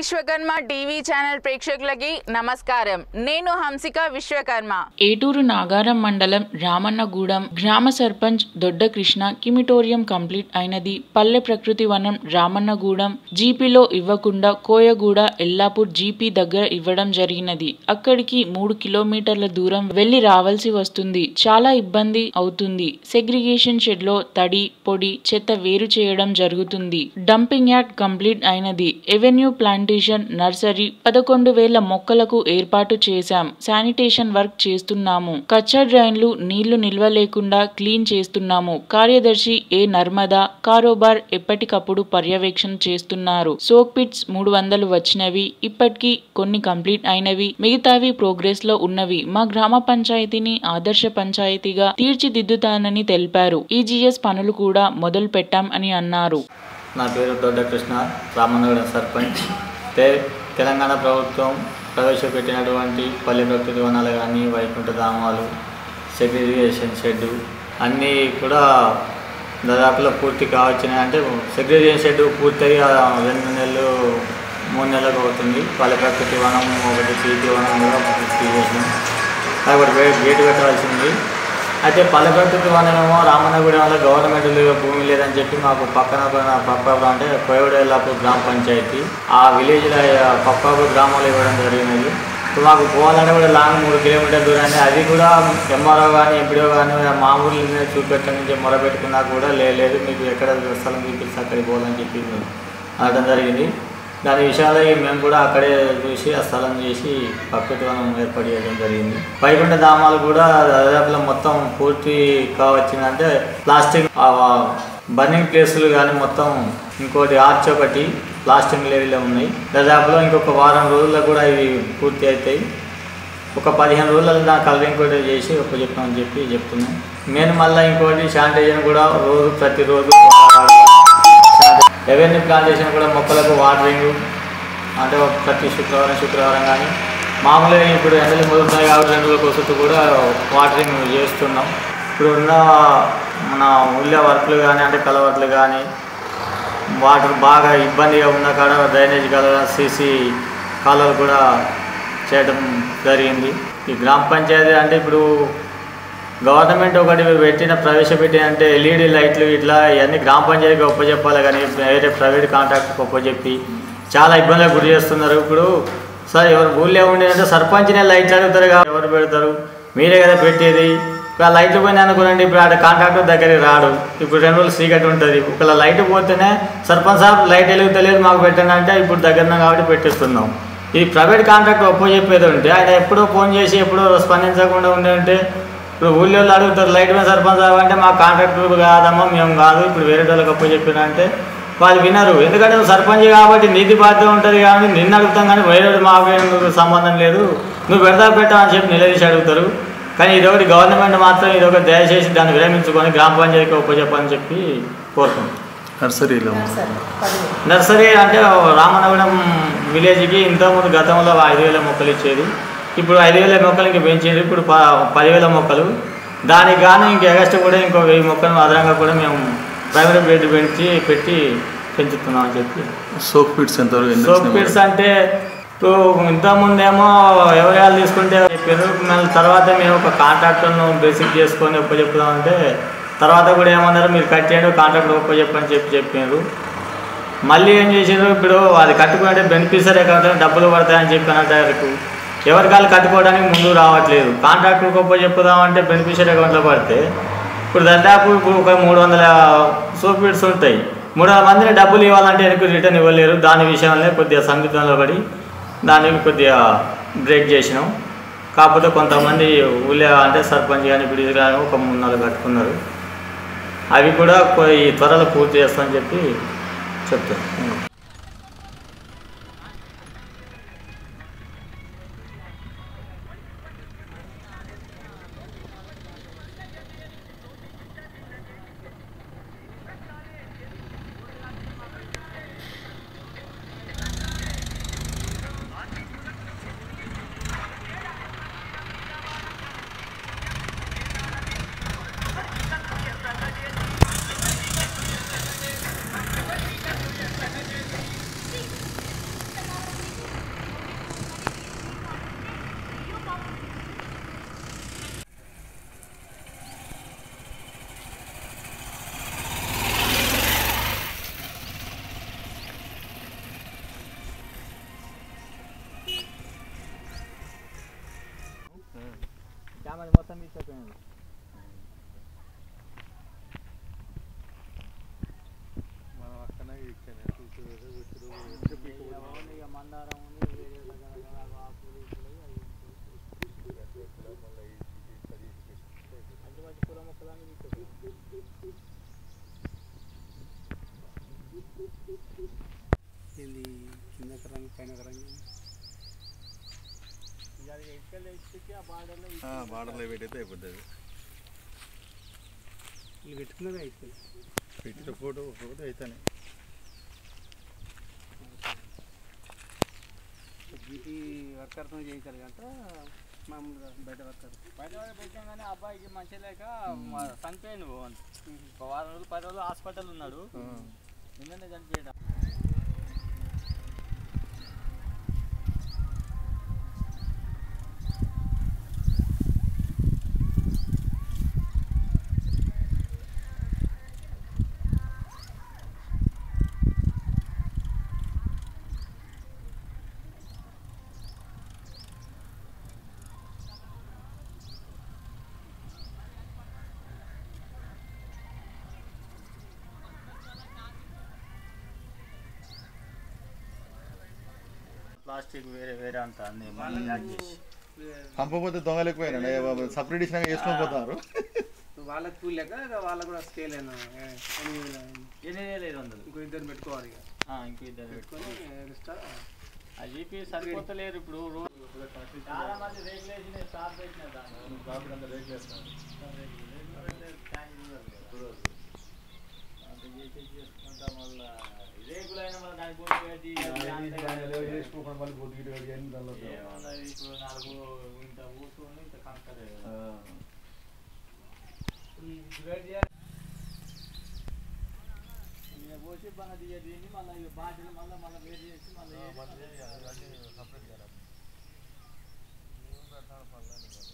Vishwakarma TV channel ప్రేక్షకులకి నమస్కారం నేను హంసిక విశ్వకర్మ ఏటూరు నాగారం మండలం రామన్నగూడెం గ్రామ సర్పంచ్ దొడ్డ కృష్ణ కిమిటోరియం కంప్లీట్ అయినది పల్లె ప్రకృతి వనం రామన్నగూడెం జీపీలో ఇవ్వకుండా కోయగూడ ఎల్లాపూర్ జీపీ దగ్గర ఇవ్వడం జరిగినది అక్కడికి మూడు కిలోమీటర్ల దూరం వెళ్లి రావాల్సి వస్తుంది చాలా ఇబ్బంది అవుతుంది సెగ్రిగేషన్ షెడ్ లో తడి పొడి చెత్త వేరు చేయడం జరుగుతుంది డంపింగ్ యార్డ్ కంప్లీట్ అయినది ఎవెన్యూ ప్లాంటేషన్ నర్సరీ పదకొండు వేల మొక్కలకు ఏర్పాటు చేశాం శానిటేషన్ వర్క్ చేస్తున్నాము కచ్చా డ్రైన్లు నీళ్లు నిల్వ లేకుండా క్లీన్ చేస్తున్నాము కార్యదర్శి ఏ నర్మదా కారోబార్ ఎప్పటికప్పుడు పర్యవేక్షణ చేస్తున్నారు సోక్ పిట్స్ మూడు వందలు వచ్చినవి ఇప్పటికీ కొన్ని కంప్లీట్ అయినవి మిగతావి ప్రోగ్రెస్ లో ఉన్నవి మా గ్రామ పంచాయతీని ఆదర్శ పంచాయతీగా తీర్చిదిద్దుతానని తెలిపారు ఈజీఎస్ పనులు కూడా మొదలు పెట్టాం అని అన్నారు నా పేరు దొడ్డ కృష్ణ రామనగరం సర్పంచ్ తే తెలంగాణ ప్రభుత్వం ప్రవేశపెట్టినటువంటి పల్లె ప్రకృతి వనాలు కానీ వైకుంఠ ధామాలు సెగ్రిగేషన్ షెడ్ అన్నీ కూడా దాదాపులో పూర్తి కావచ్చినాయి అంటే సెగ్రిగేషన్ షెడ్ పూర్తయి ఆ రెండు నెలలు మూడు నెలలకు అవుతుంది పల్లె ప్రకృతి వనం ఒకటి చీటి వనం కూడా పూర్తి చేసినాం అది ఒకటి గే- గేటు పెట్టవలసింది అయితే పల్లె ప్రకృతి వనమేమో రామన్నగూడెం వల్ల గవర్నమెంట్ భూమి లేదని చెప్పి మాకు పక్కన ఒక పక్క అంటే కోయవడేలాపూర్ గ్రామ పంచాయతీ ఆ విలేజ్లో పక్కాపూర్ గ్రామంలో ఇవ్వడం జరిగినది ఇప్పుడు మాకు పోవాలంటే కూడా లాంగ్ మూడు కిలోమీటర్ దూరాన్ని అది కూడా ఎంఆర్ఓ కానీ ఎంపీడో కానీ మామూలు చూపెట్టని చెప్పి మొరపెట్టుకున్నా కూడా లే- లేదు మీకు ఎక్కడ స్థలం చూపిస్తే అక్కడికి పోవాలని చెప్పి అనడం జరిగింది దాని విషయాలు మేము కూడా అక్కడే చూసి ఆ స్థలం చేసి ప్రకృతి వనం ఏర్పాటు చేయడం జరిగింది వైకుంఠ ధామాలు కూడా దాదాపులో మొత్తం పూర్తి కావచ్చిందంటే ప్లాస్టిక్ బర్నింగ్ ప్లేసులు కానీ మొత్తం ఇంకోటి ఆర్చ్ ఒకటి ప్లాస్టిక్ లెవెల్లో ఉన్నాయి దాదాపులో ఇంకొక వారం రోజుల్లో కూడా ఇవి పూర్తి అవుతాయి ఒక పదిహేను రోజులలో నా కలరింగ్ కూడా చేసి ఒక చెప్పామని చెప్పి చెప్తున్నాం నేను మళ్ళీ ఇంకోటి శానిటైజర్ కూడా రోజు ప్రతిరోజు రెవెన్యూ ప్లాంటేషన్ కూడా మొక్కలకు వాటరింగ్ అంటే ఒక ప్రతి శుక్రవారం శుక్రవారం కానీ మామూలుగా ఇప్పుడు ఎండలు మొదలుతున్నాయి కాబట్టి రెండు రోజుల కోసం కూడా వాటరింగ్ చేస్తున్నాం ఇప్పుడు ఉన్న మన ఊళ్ళో వర్క్లు కానీ అంటే కలవర్లు కానీ వాటర్ బాగా ఇబ్బందిగా ఉన్న కాడ డ్రైనేజ్ కాలువ సీసీ కాలువలు కూడా చేయడం జరిగింది ఈ గ్రామ పంచాయతీ అంటే ఇప్పుడు గవర్నమెంట్ ఒకటి పెట్టిన ప్రవేశపెట్టిన అంటే ఎల్ఈడి లైట్లు ఇట్లా ఇవన్నీ గ్రామ పంచాయతీకి ఒప్పచెప్పాలి కానీ వేరే ప్రైవేట్ కాంట్రాక్ట్కి ఒప్పచెప్పి చాలా ఇబ్బందులకు గురి చేస్తున్నారు ఇప్పుడు సార్ ఎవరు ఊళ్ళో ఉండేదంటే సర్పంచ్నే లైట్లు అడుగుతారు కదా ఎవరు పెడతారు మీరే కదా పెట్టేది ఇప్పుడు ఆ లైట్లు పోయినా అనుకోండి ఇప్పుడు ఆడ కాంట్రాక్టర్ దగ్గరికి రాడు ఇప్పుడు రెండు రోజులు సీకట్ ఉంటుంది ఒకవేళ లైట్ పోతేనే సర్పంచ్ సాబ్ లైట్ వెలుగుతలేదు మాకు పెట్టండి అంటే ఇప్పుడు దగ్గర కాబట్టి పెట్టిస్తున్నాం ఇది ప్రైవేట్ కాంట్రాక్ట్ ఒప్పో చెప్పేది ఉంటే ఆయన ఎప్పుడో ఫోన్ చేసి ఎప్పుడో స్పందించకుండా ఉండే ఉంటే ఇప్పుడు ఊళ్ళో వాళ్ళు అడుగుతారు లైట్ మీద సర్పంచ్ సాబ్ అంటే మా కాంట్రాక్టర్ కాదమ్మా మేము కాదు ఇప్పుడు వేరే వాళ్ళకి అప్పు చెప్పినంటే వాళ్ళు వినరు ఎందుకంటే నువ్వు సర్పంచ్ కాబట్టి నీతి బాధ్యత ఉంటుంది కాబట్టి నిన్ను అడుగుతాం కానీ వేరే మాకేం సంబంధం లేదు నువ్వు పెడతా పెట్టా అని చెప్పి నిలదీసి అడుగుతారు కానీ ఇదొకటి గవర్నమెంట్ మాత్రం ఇదొక దయచేసి దాన్ని విరమించుకొని గ్రామ పంచాయతీకి ఒప్పచెప్పని చెప్పి కోరుకుంటున్నాం నర్సరీలో నర్సరీ అంటే రామనగరం విలేజ్కి ఇంతకుముందు గతంలో ఐదు వేల మొక్కలు ఇచ్చేది ఇప్పుడు ఐదు వేల మొక్కలు ఇంక పెంచేది ఇప్పుడు ప పదివేల మొక్కలు దానికి గాను ఇంక ఎగస్ట్ కూడా ఇంకో వెయ్యి మొక్కలు అదనంగా కూడా మేము ప్రైవేట్ బెడ్ పెంచి పెట్టి పెంచుతున్నాం అని చెప్పి సోప్ పిట్స్ ఎంతవరకు ఎన్ని సోప్ వచ్చినాయి పిట్స్ అంటే ఇప్పుడు ఇంతకుముందేమో ఎవరు వాళ్ళు తీసుకుంటే చెప్పారు మళ్ళీ తర్వాత మేము ఒక కాంట్రాక్టర్ను బేసిక్ చేసుకొని ఒప్ప చెప్పుదామంటే తర్వాత కూడా ఏమన్నారు మీరు కట్ చేయండి కాంట్రాక్టర్ ఒప్ప చెప్పని చెప్పి చెప్పారు మళ్ళీ ఏం చేసారు ఇప్పుడు అది కట్టుకుంటే బెనిఫిషరీ అకౌంట్ డబ్బులు పడతాయని చెప్పినట్టు ఎవరి కాళ్ళు కట్టుకోవడానికి ముందు రావట్లేదు కాంట్రాక్టర్ గొప్ప చెప్పుదామంటే బెనిఫిషరీ అకౌంట్లో పడితే ఇప్పుడు దాదాపు ఇప్పుడు ఒక మూడు వందల సోపీడ్స్ ఉంటాయి మూడు వందల మందిని డబ్బులు ఇవ్వాలంటే వెనక్కి రిటర్న్ ఇవ్వలేరు దాని విషయంలో కొద్దిగా సందిగ్ధంలో పడి దాన్ని కొద్దిగా బ్రేక్ చేసినాం కాకపోతే కొంతమంది ఊళ్ళో అంటే సర్పంచ్ కానీ ఇప్పుడు కానీ ఒక మూడు నాలుగు కట్టుకున్నారు అవి కూడా కొ- ఈ త్వరలో పూర్తి చేస్తామని చెప్పి చెప్తాను అది మొత్తం తీసేపోయింది మనం అక్కడనే ఇచ్చాను ఇక మందారం ఉంది వేరే రకరకాల ఆకులు ఈకులు అవి మంచి మంచి కూర మొక్కలన్నీ తీసేపోయింది ఇది కింద ఒక రంగు పైన ఒక రంగు ఇక అది ఇటుకలు ఇటుకి ఆ బార్డర్లో బార్డర్లో పెట్టయితే అయిపోతుంది వీళ్ళు పెట్టుకున్నది అయిపోయింది పెట్టిన ఫోటో ఫోటో అయితేనే జీపీ వర్కర్తో చేయించారు కంట మామూలుగా బయట వర్కర్ బయట వాళ్ళు పెట్టాం కానీ ఆ అబ్బాయికి మంచి లేక మా- చనిపోయిండు భువన్. ఒక వారం రోజులు పది రోజులు హాస్పిటల్ ఉన్నాడు నిన్ననే చనిపోయాడు ప్లాస్టిక్ వేరే వేరే అంతా అన్ని మళ్ళీ యాడ్ చేసి పంపకపోతే దొంగలు ఎక్కువైనా సపరేట్ ఇచ్చినాక వేసుకొని పోతారు వాళ్ళకి కూలి లెక్క ఇక వాళ్ళకి కూడా స్కేల్ అయినా ఎనిమిది వేల ఎనిమిది వేల ఐదు వందలు ఇంకో ఇద్దరు పెట్టుకోవాలి ఇక ఆ, ఇంకో ఇద్దరు పెట్టుకో. పెట్టుకొని ఎక్స్ట్రా ఆ జీపీ సరిపోతలేరు ఇప్పుడు రోజు చాలా మంది రేట్లు వేసి స్టాప్ పెట్టిన దాన్ని ప్రాఫిట్ అంతా రేట్లు వేస్తాను అంత చేసి చేసుకుంటా మళ్ళా రేకులైనా మళ్ళీ దాని పోటీ పెట్టి ఏమున్నది ఇప్పుడు నాలుగు ఇంత ఊసుకొని ఇంత కంకరే ఇక పోసి మన దిగ దీన్ని మళ్ళీ బాటిల్ మళ్ళీ మళ్ళీ వేడి చేసి మళ్ళీ